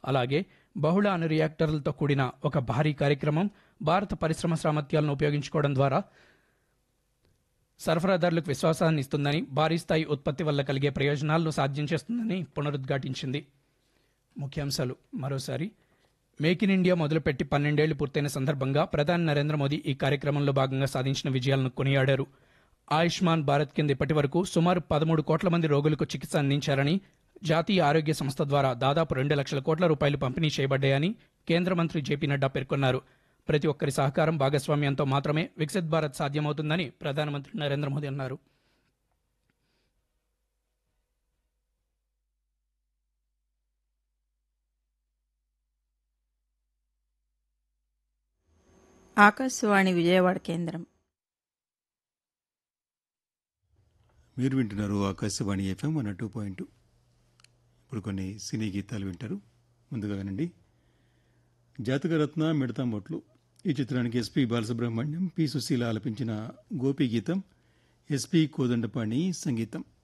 అలాగే బహుళ అణు రియాక్టర్లతో కూడిన ఒక భారీ కార్యక్రమం భారత పరిశ్రమ సామర్థ్యాలను ఉపయోగించుకోవడం ద్వారా సరఫరాదారులకు విశ్వాసాన్ని ఇస్తుందని భారీ స్థాయి ఉత్పత్తి వల్ల కలిగే ప్రయోజనాలను సాధ్యం చేస్తుందని పునరుద్ఘాటించింది ముఖ్యాంశాలు మరోసారి మేక్ ఇన్ ఇండియా మొదలుపెట్టి పన్నెండేళ్లు పూర్తయిన సందర్భంగా ప్రధాని నరేంద్ర మోదీ ఈ కార్యక్రమంలో భాగంగా సాధించిన విజయాలను కొనియాడారు ఆయుష్మాన్ భారత్ కింద ఇప్పటి వరకు సుమారు పదమూడు కోట్ల మంది రోగులకు చికిత్స అందించారని జాతీయ ఆరోగ్య సంస్థ ద్వారా దాదాపు రెండు లక్షల కోట్ల రూపాయలు పంపిణీ చేయబడ్డాయని కేంద్ర మంత్రి జేపీ నడ్డా పేర్కొన్నారు ప్రతి ఒక్కరి సహకారం భాగస్వామ్యంతో మాత్రమే వికసిత్ భారత్ సాధ్యమవుతుందని ప్రధానమంత్రి నరేంద్ర మోదీ అన్నారు ఆకాశవాణి విజయవాడ కేంద్రం మీరు వింటున్నారు Akashvani FM one two point ఇప్పుడు కొన్ని సినీ గీతాలు వింటారు ముందుగా వినండి జాతకరత్న మిడతా మొట్లు ఈ చిత్రానికి ఎస్పి బాలసుబ్రహ్మణ్యం పి సుశీల ఆలపించిన గోపి గీతం ఎస్పి కోదండపాణి సంగీతం